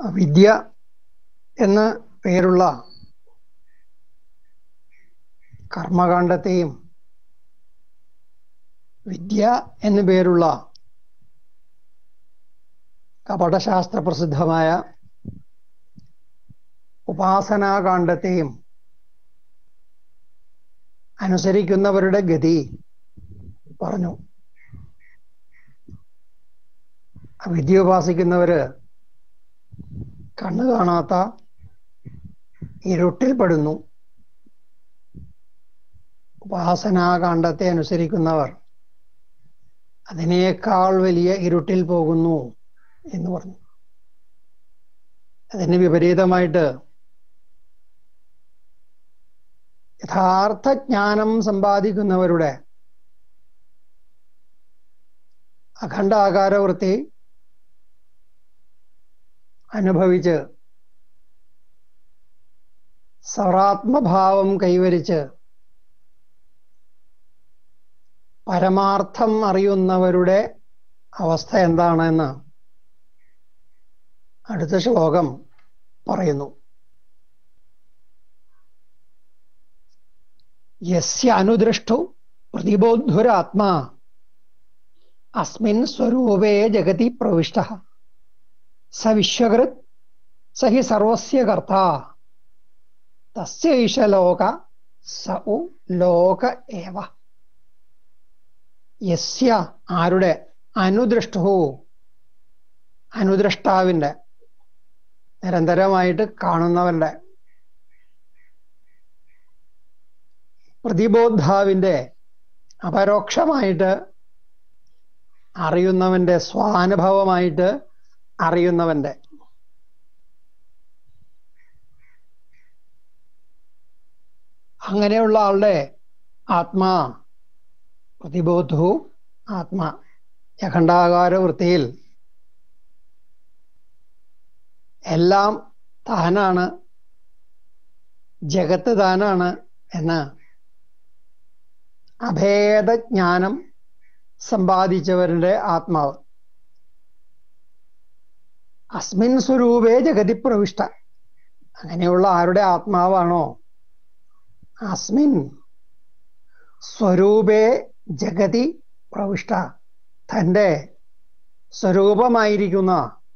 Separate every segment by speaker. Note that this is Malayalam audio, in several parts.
Speaker 1: വിദ്യ എന്ന് പേരുള്ള കർമ്മകാണ്ഡത്തെയും വിദ്യ എന്നു പേരുള്ള കപടശാസ്ത്ര പ്രസിദ്ധമായ ഉപാസനാകാന്ഡത്തെയും അനുസരിക്കുന്നവരുടെ ഗതി പറഞ്ഞു വിദ്യ ഉപാസിക്കുന്നവര് കണ്ണു കാണാത്ത ഇരുട്ടിൽ പെടുന്നു ഉപാസനാകാന്ഡത്തെ അനുസരിക്കുന്നവർ അതിനേക്കാൾ വലിയ ഇരുട്ടിൽ പോകുന്നു എന്ന് പറഞ്ഞു അതിന് വിപരീതമായിട്ട് യഥാർത്ഥ ജ്ഞാനം സമ്പാദിക്കുന്നവരുടെ അഖണ്ഡ ആകാരവൃത്തി അനുഭവിച്ച് സറാത്മഭാവം കൈവരിച്ച് പരമാർത്ഥം അറിയുന്നവരുടെ അവസ്ഥ എന്താണെന്ന് അടുത്ത ശ്ലോകം പറയുന്നു യസ്യ അനുദൃഷ്ടു പ്രതിബോധുരാത്മാ അസ്മിൻ സ്വരൂപേ ജഗതി പ്രവിഷ്ട സ വിശ്വകൃത് സ ഹി സർവസ്യ കർത്ത തസ്യൈഷ ലോക സ ഉ ലോക ഏവ യസ്യ ആരുടെ അനുദൃഷ്ടു അനുദൃഷ്ടാവിൻ്റെ നിരന്തരമായിട്ട് കാണുന്നവരുടെ പ്രതിബോദ്ധാവിൻ്റെ അപരോക്ഷമായിട്ട് അറിയുന്നവന്റെ സ്വാനുഭവമായിട്ട് അറിയുന്നവന്റെ അങ്ങനെയുള്ള ആളുടെ ആത്മാ പ്രതിബോധു ആത്മാ യഖണ്ഡാകാര വൃത്തിയിൽ എല്ലാം താനാണ് ജഗത്ത് താനാണ് എന്ന് അഭേദജ്ഞാനം സമ്പാദിച്ചവരുടെ ആത്മാവ് അസ്മിൻ സ്വരൂപേ ജഗതി പ്രവിഷ്ട അങ്ങനെയുള്ള ആരുടെ ആത്മാവാണോ അസ്മിൻ സ്വരൂപേ ജഗതി പ്രവിഷ്ട തൻ്റെ സ്വരൂപമായിരിക്കുന്ന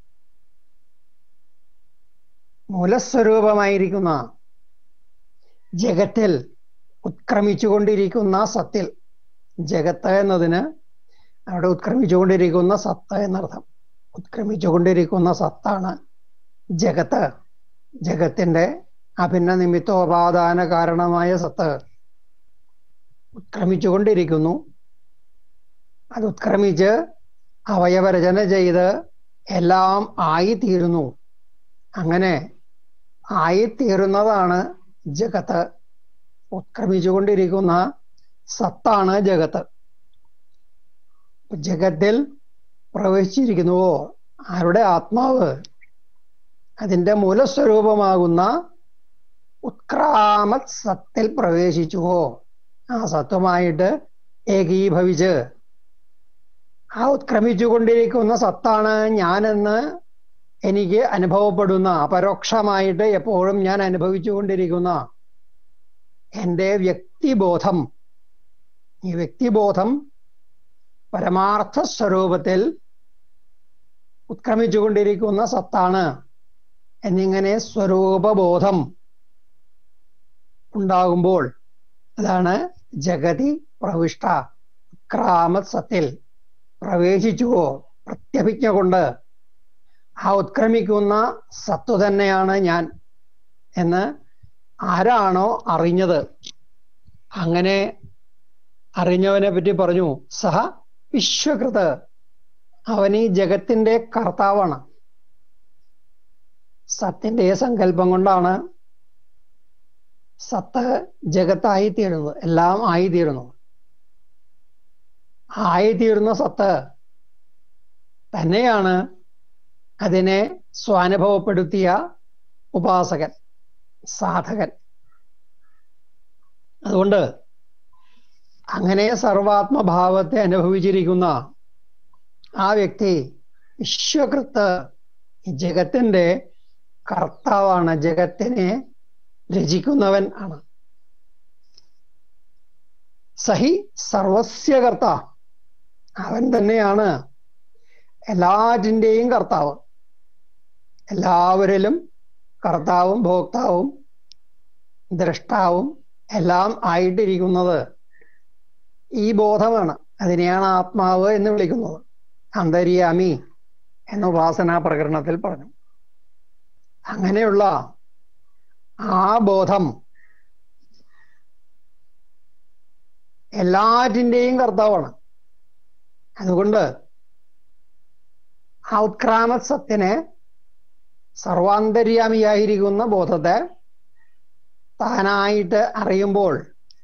Speaker 1: മൂലസ്വരൂപമായിരിക്കുന്ന ജഗത്തിൽ ഉത്ക്രമിച്ചുകൊണ്ടിരിക്കുന്ന സത്തിൽ ജഗത്ത് എന്നതിന് അവിടെ ഉത്ക്രമിച്ചുകൊണ്ടിരിക്കുന്ന സത്ത് എന്നർത്ഥം ഉത്ക്രമിച്ചുകൊണ്ടിരിക്കുന്ന സത്താണ് ജഗത്ത് ജഗത്തിന്റെ അഭിന്ന നിമിത്തോപാദാന കാരണമായ സത്ത് ഉത്ക്രമിച്ചുകൊണ്ടിരിക്കുന്നു അത് ഉത്ക്രമിച്ച് അവയവരചന ചെയ്ത് എല്ലാം ആയിത്തീരുന്നു അങ്ങനെ ആയിത്തീരുന്നതാണ് ജഗത്ത് ഉത്ക്രമിച്ചുകൊണ്ടിരിക്കുന്ന സത്താണ് ജഗത്ത് ജഗത്തിൽ പ്രവേശിച്ചിരിക്കുന്നുവോ ആരുടെ ആത്മാവ് അതിൻ്റെ മൂലസ്വരൂപമാകുന്ന ഉത്ക്രാമത് സത്തിൽ പ്രവേശിച്ചുവോ ആ സത്വമായിട്ട് ഏകീഭവിച്ച് ആ ഉത്ക്രമിച്ചുകൊണ്ടിരിക്കുന്ന സത്താണ് ഞാനെന്ന് എനിക്ക് അനുഭവപ്പെടുന്ന അപരോക്ഷമായിട്ട് എപ്പോഴും ഞാൻ അനുഭവിച്ചുകൊണ്ടിരിക്കുന്ന എൻ്റെ വ്യക്തിബോധം ഈ വ്യക്തിബോധം പരമാർത്ഥ സ്വരൂപത്തിൽ ഉത്ക്രമിച്ചുകൊണ്ടിരിക്കുന്ന സത്താണ് എന്നിങ്ങനെ സ്വരൂപബോധം ഉണ്ടാകുമ്പോൾ അതാണ് ജഗതി പ്രവിഷ്ട ഉത്ക്രാമത് സത്തിൽ പ്രവേശിച്ചുവോ പ്രത്യഭിജ്ഞ കൊണ്ട് ആ ഉത്ക്രമിക്കുന്ന സത്തു തന്നെയാണ് ഞാൻ എന്ന് ആരാണോ അറിഞ്ഞത് അങ്ങനെ അറിഞ്ഞവനെ പറ്റി പറഞ്ഞു സഹ വിശ്വകൃത് അവൻ ഈ ജഗത്തിന്റെ കർത്താവാണ് സത്തിന്റെ സങ്കല്പം കൊണ്ടാണ് സത്ത് ജഗത്തായിത്തീരുന്നത് എല്ലാം ആയിത്തീരുന്നു ആയിത്തീരുന്ന സത്ത് തന്നെയാണ് അതിനെ സ്വാനുഭവപ്പെടുത്തിയ ഉപാസകൻ സാധകൻ അതുകൊണ്ട് അങ്ങനെ സർവാത്മഭാവത്തെ അനുഭവിച്ചിരിക്കുന്ന ആ വ്യക്തി വിശ്വകൃത്ത് ഈ ജഗത്തിന്റെ കർത്താവാണ് ജഗത്തിനെ രചിക്കുന്നവൻ ആണ് സഹി സർവസ്യ കർത്ത അവൻ തന്നെയാണ് എല്ലാറ്റിൻ്റെയും കർത്താവ് എല്ലാവരിലും കർത്താവും ഭോക്താവും ദ്രഷ്ടാവും എല്ലാം ആയിട്ടിരിക്കുന്നത് ഈ ബോധമാണ് അതിനെയാണ് ആത്മാവ് എന്ന് വിളിക്കുന്നത് അന്തര്യാമി എന്ന ഉപാസനാ പ്രകരണത്തിൽ പറഞ്ഞു അങ്ങനെയുള്ള ആ ബോധം എല്ലാറ്റിൻ്റെയും കർത്താവാണ് അതുകൊണ്ട് ആ ഉത്ക്രാമ സത്യനെ സർവാന്തര്യാമിയായിരിക്കുന്ന ബോധത്തെ താനായിട്ട് അറിയുമ്പോൾ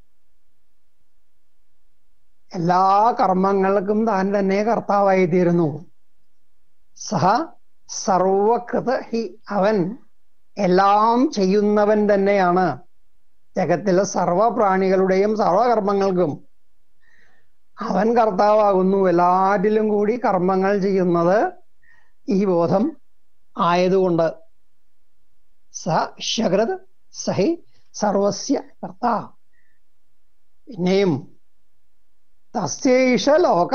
Speaker 1: എല്ലാ കർമ്മങ്ങൾക്കും താൻ തന്നെ കർത്താവായി തീരുന്നു സഹ സർവകൃത ഹി അവൻ എല്ലാം ചെയ്യുന്നവൻ തന്നെയാണ് ജഗത്തിലെ സർവപ്രാണികളുടെയും സർവകർമ്മങ്ങൾക്കും അവൻ കർത്താവാകുന്നു എല്ലാറ്റിലും കൂടി കർമ്മങ്ങൾ ചെയ്യുന്നത് ഈ ബോധം ആയതുകൊണ്ട് സ ശകൃത് സഹി സർവസ്യ കർത്ത പിന്നെയും തസ്യേഷ ലോക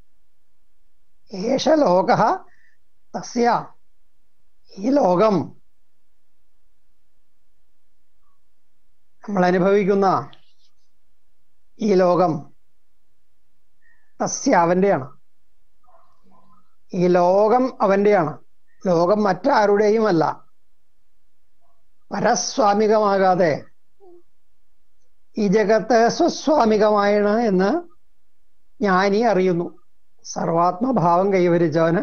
Speaker 1: ഏഷ ലോക തസ്യ ഈ ലോകം നമ്മൾ അനുഭവിക്കുന്ന ഈ ലോകം തസ്യ അവന്റെയാണ് ഈ ലോകം അവന്റെയാണ് ലോകം മറ്റാരുടെയുമല്ല പരസ്വാമികമാകാതെ ഈ ജഗത്ത് സ്വസ്വാമികമാണ് എന്ന് ജ്ഞാനി അറിയുന്നു സർവാത്മഭാവം കൈവരിച്ചവന്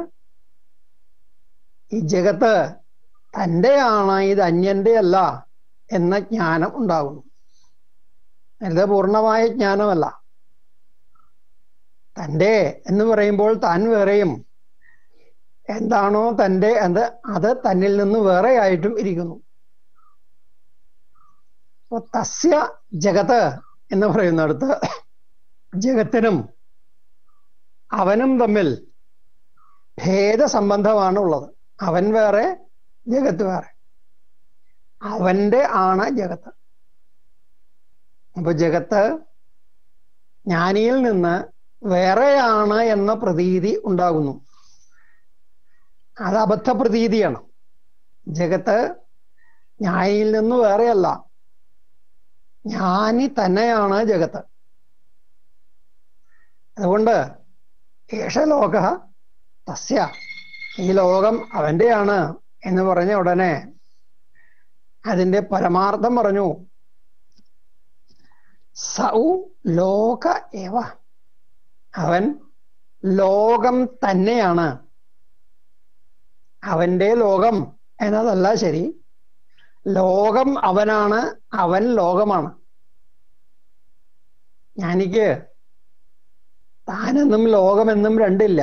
Speaker 1: ഈ ജഗത്ത് തൻ്റെയാണ് ഇത് അന്യന്റെ അല്ല എന്ന ജ്ഞാനം ഉണ്ടാകുന്നു ഇത് പൂർണ്ണമായ ജ്ഞാനമല്ല തൻ്റെ എന്ന് പറയുമ്പോൾ താൻ വേറെയും എന്താണോ തൻ്റെ അത് അത് തന്നിൽ നിന്ന് വേറെ ആയിട്ടും ഇരിക്കുന്നു അപ്പൊ തസ്യ ജഗത്ത് എന്ന് പറയുന്നിടത്ത് ജഗത്തിനും അവനും തമ്മിൽ ഭേദസംബന്ധമാണ് ഉള്ളത് അവൻ വേറെ ജഗത്ത് വേറെ അവന്റെ ആണ് ജഗത്ത് അപ്പൊ ജഗത്ത് ജ്ഞാനിയിൽ നിന്ന് വേറെയാണ് എന്ന പ്രതീതി ഉണ്ടാകുന്നു അത് അബദ്ധ പ്രതീതിയാണ് ജഗത്ത് ജ്ഞാനിയിൽ നിന്ന് വേറെയല്ല ജ്ഞാനി തന്നെയാണ് ജഗത്ത് അതുകൊണ്ട് ഏഷലോക തസ്യ ഈ ലോകം അവന്റെയാണ് എന്ന് പറഞ്ഞ ഉടനെ അതിന്റെ പരമാർത്ഥം പറഞ്ഞു സൗ ലോക ഏവ അവൻ ലോകം തന്നെയാണ് അവന്റെ ലോകം എന്നതല്ല ശരി ലോകം അവനാണ് അവൻ ലോകമാണ് ഞാനിക്ക് താനെന്നും ലോകമെന്നും രണ്ടില്ല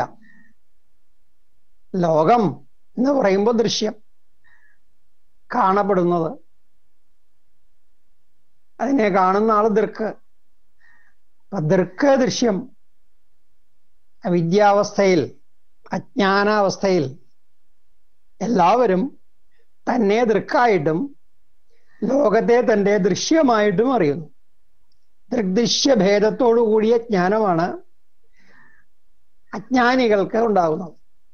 Speaker 1: ലോകം എന്ന് പറയുമ്പോൾ ദൃശ്യം കാണപ്പെടുന്നത് അതിനെ കാണുന്ന ആള് ദൃക്ക് അപ്പൊ ദൃക്ക് ദൃശ്യം വിദ്യാവസ്ഥയിൽ അജ്ഞാനാവസ്ഥയിൽ എല്ലാവരും തന്നെ ദൃക്കായിട്ടും ലോകത്തെ തന്റെ ദൃശ്യമായിട്ടും അറിയുന്നു ദൃഗ്ദൃശ്യ ഭേദത്തോടു കൂടിയ ജ്ഞാനമാണ് അജ്ഞാനികൾക്ക് ഉണ്ടാകുന്നത്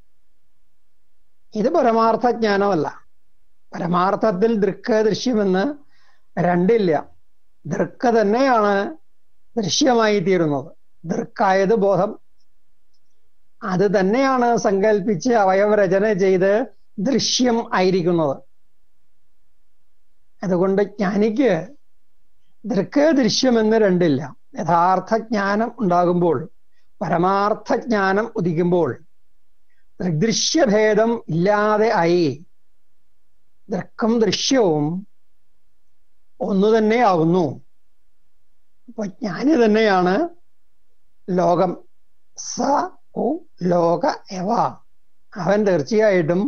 Speaker 1: ഇത് പരമാർത്ഥ ജ്ഞാനമല്ല പരമാർത്ഥത്തിൽ ദൃക്ക് ദൃശ്യമെന്ന് രണ്ടില്ല ദൃക്ക് തന്നെയാണ് ദൃശ്യമായി തീരുന്നത് ദൃക്കായത് ബോധം അത് തന്നെയാണ് സങ്കല്പിച്ച് അവയവരചന ചെയ്ത് ദൃശ്യം ആയിരിക്കുന്നത് അതുകൊണ്ട് ജ്ഞാനിക്ക് ദൃക്ക് ദൃശ്യമെന്ന് രണ്ടില്ല യഥാർത്ഥ ജ്ഞാനം ഉണ്ടാകുമ്പോൾ പരമാർത്ഥ ജ്ഞാനം ഉദിക്കുമ്പോൾ ദൃഗ്ദൃശ്യഭേദം ഇല്ലാതെ ആയി ദൃക്കും ദൃശ്യവും ഒന്നു തന്നെയാകുന്നു അപ്പൊ ജ്ഞാനി തന്നെയാണ് ലോകം സ ഉ ലോക എവ അവൻ തീർച്ചയായിട്ടും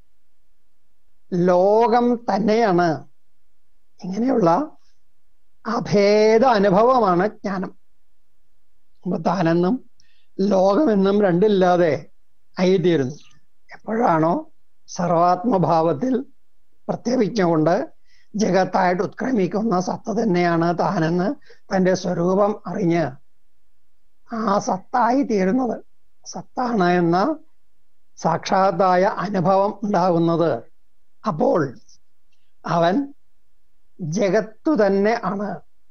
Speaker 1: ലോകം തന്നെയാണ് ഇങ്ങനെയുള്ള അഭേദ അനുഭവമാണ് ജ്ഞാനം അപ്പൊ താനെന്നും ലോകമെന്നും രണ്ടില്ലാതെ ആയിത്തീരുന്നു എപ്പോഴാണോ സർവാത്മഭാവത്തിൽ പ്രത്യേകിച്ചും കൊണ്ട് ജഗത്തായിട്ട് ഉത്ക്രമിക്കുന്ന സത്ത തന്നെയാണ് താനെന്ന് തന്റെ സ്വരൂപം അറിഞ്ഞ് ആ സത്തായി തീരുന്നത് സത്താണ് എന്ന സാക്ഷാത്തായ അനുഭവം ഉണ്ടാകുന്നത് അപ്പോൾ അവൻ ജഗത്തു തന്നെ ആണ്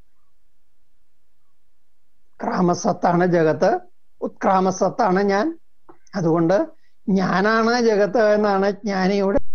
Speaker 1: ക്രാമസത്താണ് ജഗത്ത് ഉത്ക്രാമസത്താണ് ഞാൻ അതുകൊണ്ട് ഞാനാണ് ജഗത്ത് എന്നാണ് ജ്ഞാനിയുടെ